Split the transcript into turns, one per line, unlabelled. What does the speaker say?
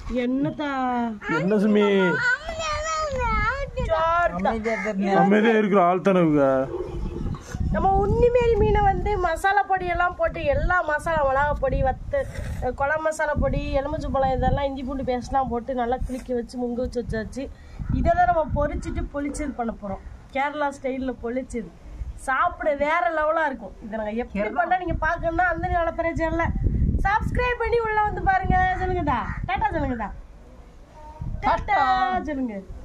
என்னத்தா
என்ன சுமி அமைதியா இருக்கிற ஆள் தானே இவங்க
நம்ம உன்னிமேரி மீனை வந்து மசாலா பொடி எல்லாம் போட்டு எல்லா மசாலா மிளகா பொடி வத்து அஹ் குழம்பு மசாலா பொடி எலுமிச்சை பழம் இதெல்லாம் இஞ்சி பூண்டு பேஸ்ட்லாம் போட்டு நல்லா குளிக்க வச்சு முங்க வச்சு வச்சாச்சு இதை தான் நம்ம பொரிச்சிட்டு பொளிச்சது பண்ண போகிறோம் கேரளா ஸ்டைலில் பொளிச்சது சாப்பிட வேற லெவலாக இருக்கும் இதை நாங்கள் எப்படி பண்ணால் நீங்கள் பார்க்கணும்னா அந்த நல்ல பிரச்சனை சப்ஸ்கிரைப் பண்ணி உள்ள வந்து பாருங்க சொல்லுங்கடா டாட்டா சொல்லுங்கடா டாட்டா சொல்லுங்க